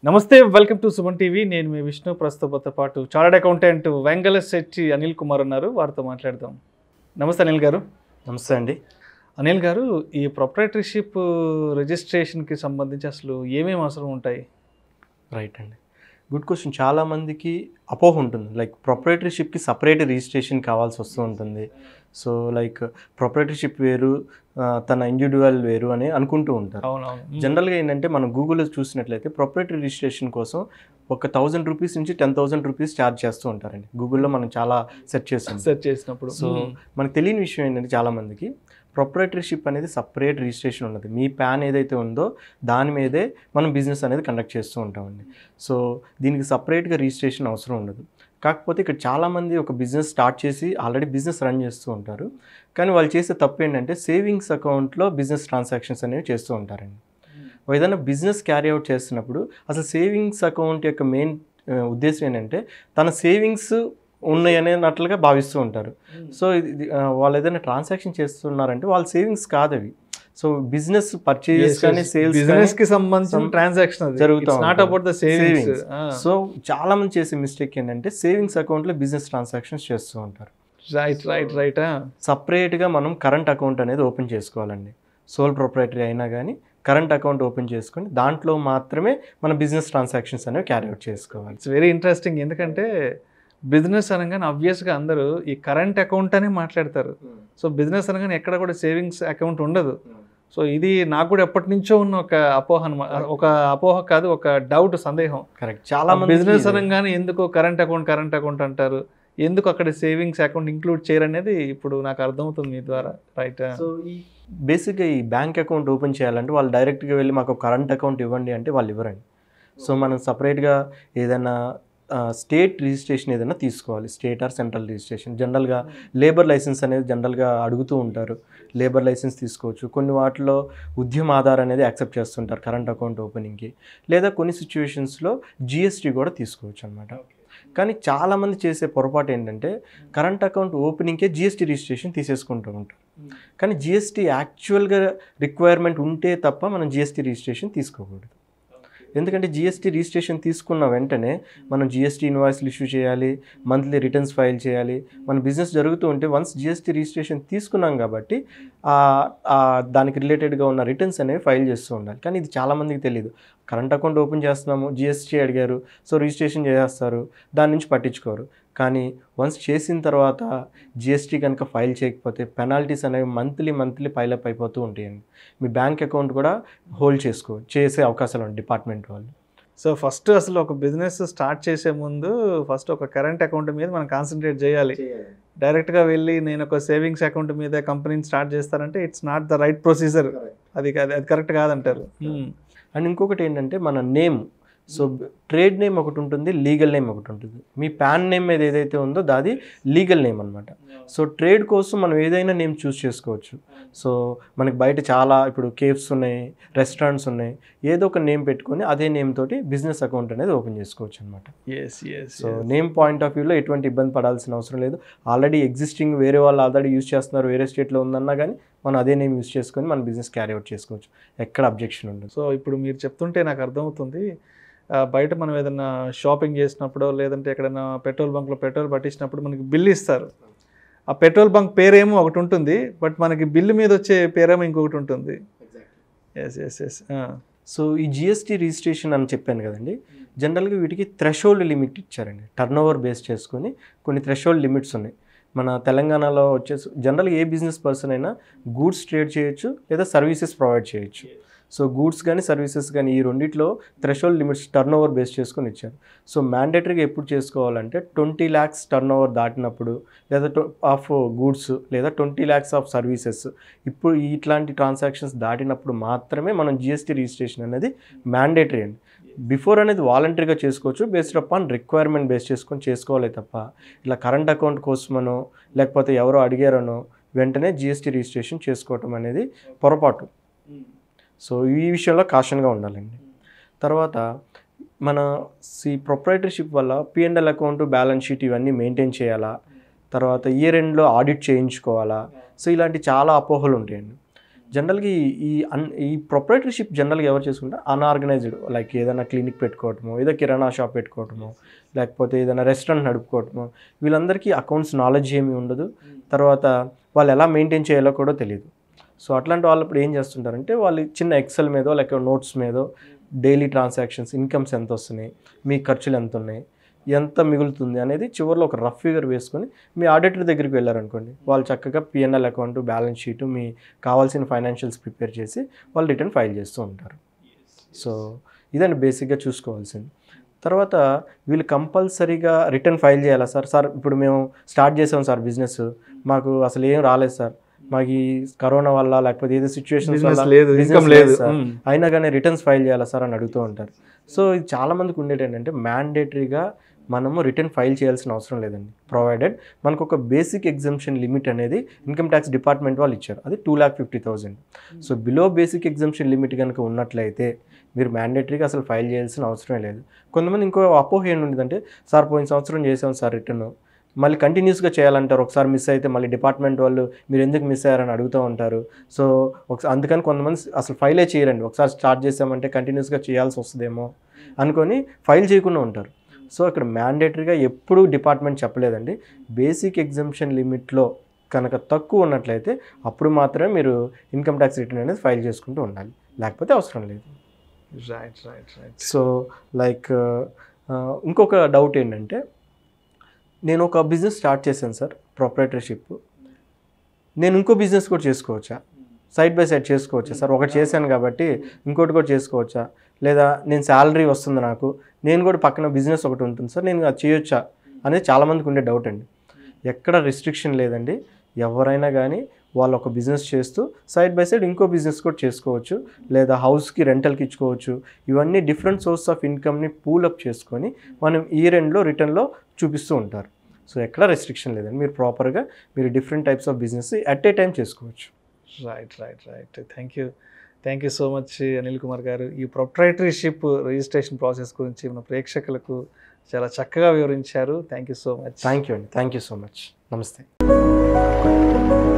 నమస్తే welcome to Suman TV నేను మీ విష్ణు ప్రస్తుతంతో పాటు చార్టెడ్ అకౌంటెంట్ వెంగళ శెట్టి అనిల్ కుమార్ ఉన్నారు వారితో మాట్లాడదాం నమస్తే అనిల్ గారు నమస్తే అండి అనిల్ గారు ఈ ప్రొపరేటర్షిప్ రిజిస్ట్రేషన్కి సంబంధించి అసలు ఏమేమి అవసరం ఉంటాయి రైట్ అండి గుడ్ క్వశ్చన్ చాలామందికి అపోహ ఉంటుంది లైక్ ప్రొపరేటర్షిప్కి సపరేట్ రిజిస్ట్రేషన్ కావాల్సి వస్తూ ఉంటుంది సో లైక్ ప్రొపరేటర్షిప్ వేరు ఆ, తన ఇండివిజువల్ వేరు అని అనుకుంటూ ఉంటారు అవునవును జనరల్గా ఏంటంటే మనం గూగుల్లో చూసినట్లయితే ప్రొపరేటరీ రిజిస్ట్రేషన్ కోసం ఒక థౌజండ్ రూపీస్ నుంచి టెన్ థౌసండ్ రూపీస్ ఛార్జ్ చేస్తూ ఉంటారండి గూగుల్లో మనం చాలా సెర్చ్ చేస్తాం సెర్చ్ చేసినప్పుడు సో మనకు తెలియని విషయం ఏంటంటే చాలామందికి ప్రొపరేటర్షిప్ అనేది సపరేట్ రిజిస్ట్రేషన్ ఉన్నది మీ ప్యాన్ ఏదైతే ఉందో దాని మీదే మనం బిజినెస్ అనేది కండక్ట్ చేస్తూ ఉంటామండి సో దీనికి సపరేట్గా రిజిస్ట్రేషన్ అవసరం ఉండదు కాకపోతే ఇక్కడ చాలామంది ఒక బిజినెస్ స్టార్ట్ చేసి ఆల్రెడీ బిజినెస్ రన్ చేస్తూ ఉంటారు కానీ వాళ్ళు చేసే తప్పు ఏంటంటే సేవింగ్స్ అకౌంట్లో బిజినెస్ ట్రాన్సాక్షన్స్ అనేవి చేస్తూ ఉంటారండి ఏదైనా బిజినెస్ క్యారీ అవుట్ చేస్తున్నప్పుడు అసలు సేవింగ్స్ అకౌంట్ యొక్క మెయిన్ ఉద్దేశం ఏంటంటే తన సేవింగ్స్ ఉన్నాయి అనేటట్లుగా భావిస్తూ ఉంటారు సో ఇది ఆ, వాళ్ళు ఏదైనా ట్రాన్సాక్షన్ చేస్తున్నారంటే వాళ్ళ సేవింగ్స్ కాదు అవి సో బిజినెస్ పర్చేజెస్ కానీ సేల్స్ బిజినెస్ కి సంబంధించిన some- ట్రాన్సాక్షన్ జరుగుతూ నాట్ ఉంటుంది. About the savings Savings. So చాలా మంది చేసే మిస్టేక్ ఏంటంటే సేవింగ్స్ అకౌంట్లో బిజినెస్ ట్రాన్సాక్షన్స్ చేస్తూ ఉంటారు రైట్ రైట్ రైట్ సపరేట్గా మనం కరెంట్ అకౌంట్ అనేది ఓపెన్ చేసుకోవాలండి సోల్ ప్రొపరేటరీ అయినా కానీ కరెంట్ అకౌంట్ ఓపెన్ చేసుకొని దాంట్లో మాత్రమే మన బిజినెస్ ట్రాన్సాక్షన్స్ అనేవి క్యారీ అవుట్ చేసుకోవాలి ఇట్స్ వెరీ ఇంట్రెస్టింగ్ ఎందుకంటే బిజినెస్ అనగానే అబ్వియస్గా అందరూ ఈ కరెంట్ అకౌంట్ అని మాట్లాడతారు సో బిజినెస్ అనగానే ఎక్కడ కూడా సేవింగ్స్ అకౌంట్ ఉండదు సో ఇది నాకు కూడా ఎప్పటి నుంచో ఉన్న ఒక అపోహ అనమాట ఒక అపోహ కాదు ఒక డౌట్ సందేహం కరెక్ట్ చాలా మంది బిజినెస్ అనగానే ఎందుకు కరెంట్ అకౌంట్ కరెంట్ అకౌంట్ అంటారు ఎందుకు అక్కడ సేవింగ్స్ అకౌంట్ ఇంక్లూడ్ చేయరు అనేది ఇప్పుడు నాకు అర్థమవుతుంది మీ ద్వారా రైట్ సో ఈ బేసిక్గా ఈ బ్యాంక్ అకౌంట్ ఓపెన్ చేయాలంటే వాళ్ళు డైరెక్ట్గా వెళ్ళి మాకు కరెంట్ అకౌంట్ ఇవ్వండి అంటే వాళ్ళు ఇవ్వరండి సో మనం సపరేట్గా ఏదైనా స్టేట్ రిజిస్ట్రేషన్ ఏదైనా తీసుకోవాలి స్టేట్ ఆర్ సెంట్రల్ రిజిస్ట్రేషన్ జనరల్గా లేబర్ లైసెన్స్ అనేది జనరల్గా అడుగుతూ ఉంటారు లేబర్ లైసెన్స్ తీసుకోవచ్చు కొన్ని వాటిలో ఉద్యమ ఆధార్ అనేది యాక్సెప్ట్ చేస్తుంటారు కరెంట్ అకౌంట్ ఓపెనింగ్కి లేదా కొన్ని సిచ్యువేషన్స్లో జిఎస్టీ కూడా తీసుకోవచ్చు అనమాట కానీ చాలామంది చేసే పొరపాటు ఏంటంటే కరెంట్ అకౌంట్ ఓపెనింగ్కే జిఎస్టీ రిజిస్ట్రేషన్ తీసేసుకుంటూ ఉంటారు కానీ జిఎస్టీ యాక్చువల్గా రిక్వైర్మెంట్ ఉంటే తప్ప మనం జిఎస్టీ రిజిస్ట్రేషన్ తీసుకోకూడదు ఎందుకంటే జిఎస్టీ రిజిస్ట్రేషన్ తీసుకున్న వెంటనే మనం జిఎస్టీ ఇన్వాయిస్లు ఇష్యూ చేయాలి మంత్లీ రిటర్న్స్ ఫైల్ చేయాలి మన బిజినెస్ జరుగుతూ ఉంటే వన్స్ జిఎస్టీ రిజిస్ట్రేషన్ తీసుకున్నాం కాబట్టి ఆ- ఆ దానికి రిలేటెడ్గా ఉన్న రిటర్న్స్ అనేవి ఫైల్ చేస్తూ ఉండాలి కానీ ఇది చాలామందికి తెలియదు కరెంట్ అకౌంట్ ఓపెన్ చేస్తున్నాము జిఎస్టీ అడిగారు సో రిజిస్ట్రేషన్ చేసేస్తారు దాని నుంచి పట్టించుకోరు కానీ వన్స్ చేసిన తర్వాత జిఎస్టీ కనుక ఫైల్ చేయకపోతే పెనాల్టీస్ అనేవి మంత్లీ మంత్లీ పైలప్ అయిపోతూ ఉంటాయండి మీ బ్యాంక్ అకౌంట్ కూడా హోల్డ్ చేసుకో చేసే అవకాశాలు ఉన్నాయి డిపార్ట్మెంట్ వాళ్ళు సో ఫస్ట్ అసలు ఒక బిజినెస్ స్టార్ట్ చేసే ముందు ఫస్ట్ ఒక కరెంట్ అకౌంట్ మీద మనం కాన్సన్ట్రేట్ చేయాలి డైరెక్ట్గా వెళ్ళి నేను ఒక సేవింగ్స్ అకౌంట్ మీద కంపెనీని స్టార్ట్ చేస్తానంటే it's not the right procedure అది అది అది కరెక్ట్ కాదంటారు Hmm. అండ్ ఇంకొకటి ఏంటంటే మన నేమ్ సో ట్రేడ్ నేమ్ ఒకటి ఉంటుంది లీగల్ నేమ్ ఒకటి ఉంటుంది మీ ప్యాన్ నేమ్ మీద ఏదైతే ఉందో దాది లీగల్ నేమ్ అనమాట సో ట్రేడ్ కోసం మనం ఏదైనా నేమ్ చూస్ చేసుకోవచ్చు సో మనకి బయట చాలా ఇప్పుడు కేఫ్స్ ఉన్నాయి రెస్టారెంట్స్ ఉన్నాయి ఏదో ఒక నేమ్ పెట్టుకొని అదే నేమ్ తోటి బిజినెస్ అకౌంట్ అనేది ఓపెన్ చేసుకోవచ్చు అనమాట yes yes so name point of వ్యూలో ఎటువంటి ఇబ్బంది పడాల్సిన అవసరం లేదు ఆల్రెడీ ఎగ్జిస్టింగ్ వేరే వాళ్ళు ఆల్రెడీ యూస్ చేస్తున్నారు వేరే స్టేట్లో ఉందన్నా కానీ మనం అదే నేమ్ యూస్ చేసుకొని మన బిజినెస్ క్యారీ అవుట్ చేసుకోవచ్చు ఎక్కడ అబ్జెక్షన్ ఉండదు సో ఇప్పుడు మీరు చెప్తుంటే నాకు అర్థమవుతుంది ఆ, బయట మనం ఏదైనా షాపింగ్ చేసినప్పుడు లేదంటే ఎక్కడైనా పెట్రోల్ బంక్లో పెట్రోల్ పట్టించినప్పుడు మనకి బిల్ ఇస్తారు ఆ పెట్రోల్ బంక్ పేరేమో ఒకటి ఉంటుంది బట్ మనకి బిల్లు మీద వచ్చే పేరేమో ఇంకొకటి ఉంటుంది ఎస్ ఎస్ ఎస్ సో ఈ జిఎస్టీ రిజిస్ట్రేషన్ అని చెప్పాను కదండి జనరల్గా వీటికి థ్రెషోల్డ్ లిమిట్ ఇచ్చారండి టర్న్ ఓవర్ బేస్ చేసుకొని కొన్ని థ్రెషోల్డ్ లిమిట్స్ ఉన్నాయి మన తెలంగాణలో వచ్చేసి జనరల్గా ఏ బిజినెస్ పర్సన్ అయినా గూడ్స్ ట్రేడ్ చేయొచ్చు లేదా సర్వీసెస్ ప్రొవైడ్ చేయొచ్చు సో గూడ్స్ కానీ సర్వీసెస్ కానీ ఈ రెండిట్లో threshold limits turnover base చేసుకొని ఇచ్చారు సో మ్యాండేటరీగా ఎప్పుడు చేసుకోవాలంటే ట్వంటీ ల్యాక్స్ టర్న్ ఓవర్ దాటినప్పుడు లేదా ఆఫ్ గూడ్స్ లేదా ట్వంటీ ల్యాక్స్ ఆఫ్ సర్వీసెస్ ఇప్పుడు ఇట్లాంటి ట్రాన్సాక్షన్స్ దాటినప్పుడు మాత్రమే మనం జిఎస్టీ రిజిస్ట్రేషన్ అనేది మ్యాండేటరీ అండి బిఫోర్ అనేది వాలంటరీగా చేసుకోవచ్చు బేస్డ్ అపాన్ రిక్వైర్మెంట్ బేస్ చేసుకొని చేసుకోవాలి తప్ప ఇలా కరెంట్ అకౌంట్ కోసమనో లేకపోతే ఎవరో అడిగారనో వెంటనే జిఎస్టీ రిజిస్ట్రేషన్ చేసుకోవటం అనేది పొరపాటు సో ఈ విషయంలో కాషన్గా ఉండాలండి తర్వాత మన సి ప్రొపరేటర్షిప్ వల్ల పిఎన్ఎల్ అకౌంట్ బ్యాలెన్స్ షీట్ ఇవన్నీ మెయింటైన్ చేయాలా తర్వాత ఇయర్ ఎండ్లో ఆడిట్ చేయించుకోవాలా సో ఇలాంటి చాలా అపోహలు ఉంటాయండి జనరల్గా ఈ ఈ అన్ ఈ ప్రొపరేటర్షిప్ జనరల్గా ఎవరు చేసుకుంటే అన్ఆర్గనైజ్డ్ లైక్ ఏదైనా క్లినిక్ పెట్టుకోవటము ఏదో కిరాణా షాప్ పెట్టుకోవటము లేకపోతే ఏదైనా రెస్టారెంట్ నడుపుకోవటము వీళ్ళందరికీ అకౌంట్స్ నాలెడ్జ్ ఏమీ ఉండదు తర్వాత వాళ్ళు ఎలా మెయింటైన్ చేయాలో కూడా తెలియదు సో అట్లాంటి వాళ్ళు ఇప్పుడు ఏం చేస్తుంటారంటే వాళ్ళు చిన్న ఎక్సెల్ మీదో లేక నోట్స్ మీదో డైలీ ట్రాన్సాక్షన్స్ ఇన్కమ్స్ ఎంత వస్తున్నాయి మీ ఖర్చులు ఎంత ఉన్నాయి ఎంత మిగులుతుంది అనేది చివరిలో ఒక రఫ్ ఫిగర్ వేసుకొని మీ ఆడిటర్ దగ్గరికి వెళ్ళారనుకోండి వాళ్ళు చక్కగా పిఎన్ఎల్ అకౌంట్ బ్యాలెన్స్ షీట్ మీ కావాల్సిన ఫైనాన్షియల్స్ ప్రిపేర్ చేసి వాళ్ళు రిటర్న్ ఫైల్ చేస్తూ ఉంటారు సో ఇదండి బేసిక్గా చూసుకోవాల్సింది తర్వాత వీళ్ళు కంపల్సరీగా రిటర్న్ ఫైల్ చేయాలా సార్ సార్ ఇప్పుడు మేము స్టార్ట్ చేసాం సార్ బిజినెస్ మాకు అసలు ఏం రాలేదు సార్ మాకు ఈ కరోనా వల్ల లేకపోతే ఏదో సిచ్యువేషన్ బిజినెస్ లేదు ఇన్కమ్ లేదు మ్మ్. అయినా కానీ రిటర్న్స్ ఫైల్ చేయాలా సార్ అని అడుగుతూ ఉంటారు సో ఇది చాలా మందికి ఉండేది ఏంటంటే మ్యాండేటరీగా మనము రిటర్న్ ఫైల్ చేయాల్సిన అవసరం లేదండి ప్రొవైడెడ్ మనకు ఒక బేసిక్ ఎగ్జంప్షన్ లిమిట్ అనేది ఇన్కమ్ ట్యాక్స్ డిపార్ట్మెంట్ వాళ్ళు ఇచ్చారు అది two lakh fifty thousand so below basic exemption limit కనుక ఉన్నట్లయితే మీరు మ్యాండేటరీగా అసలు ఫైల్ చేయాల్సిన అవసరమే లేదు కొంతమంది ఇంకో అపోహ ఏంటి ఉండేదంటే సార్ పోయిన సంవత్సరం చేసాం సార్ రిటర్న్ మళ్ళీ కంటిన్యూస్గా చేయాలంటారు ఒకసారి మిస్ అయితే మళ్ళీ డిపార్ట్మెంట్ వాళ్ళు మీరు ఎందుకు మిస్ అయ్యారని అడుగుతూ ఉంటారు సో ఒకసారి అందుకని కొంతమంది అసలు ఫైలే చేయరండి ఒకసారి స్టార్ట్ చేసామంటే కంటిన్యూస్గా చేయాల్సి వస్తుందేమో అనుకొని ఫైల్ చేయకుండా ఉంటారు సో అక్కడ మ్యాండేటరీగా ఎప్పుడూ డిపార్ట్మెంట్ చెప్పలేదండి బేసిక్ ఎగ్జంప్షన్ లిమిట్లో కనుక తక్కువ ఉన్నట్లయితే అప్పుడు మాత్రమే మీరు ఇన్కమ్ ట్యాక్స్ రిటర్న్ అనేది ఫైల్ చేసుకుంటూ ఉండాలి లేకపోతే అవసరం లేదు right right right so like ఇంకొక డౌట్ ఏంటంటే నేను ఒక బిజినెస్ స్టార్ట్ చేశాను సార్ ప్రొపరేటర్షిప్ నేను ఇంకో బిజినెస్ కూడా చేసుకోవచ్చా సైడ్ బై సైడ్ చేసుకోవచ్చా సార్ ఒకటి చేశాను కాబట్టి ఇంకోటి కూడా చేసుకోవచ్చా లేదా నేను శాలరీ వస్తుంది నాకు నేను కూడా పక్కన బిజినెస్ ఒకటి ఉంటుంది సార్ నేను అది చేయొచ్చా అనేది చాలామందికి ఉండే డౌట్ అండి ఎక్కడ రిస్ట్రిక్షన్ లేదండి ఎవరైనా కానీ వాళ్ళు ఒక బిజినెస్ చేస్తూ సైడ్ బై సైడ్ ఇంకో బిజినెస్ కూడా చేసుకోవచ్చు లేదా హౌస్కి రెంటల్కి ఇచ్చుకోవచ్చు ఇవన్నీ డిఫరెంట్ సోర్స్ ఆఫ్ ఇన్కమ్ని పూలప్ చేసుకొని మనం ఈ రెండులో రిటర్న్లో చూపిస్తూ ఉంటారు సో ఎక్కడ రెస్ట్రిక్షన్ లేదండి మీరు ప్రాపర్గా మీరు different types of business at a time చేసుకోవచ్చు right right right thank you thank you so much Anil Kumar గారు ఈ ప్రొప్రైటరీషిప్ రిజిస్ట్రేషన్ ప్రాసెస్ గురించి మన ప్రేక్షకులకు చాలా చక్కగా వివరించారు thank you so much thank you అండి థ్యాంక్ యూ సో మచ్ నమస్తే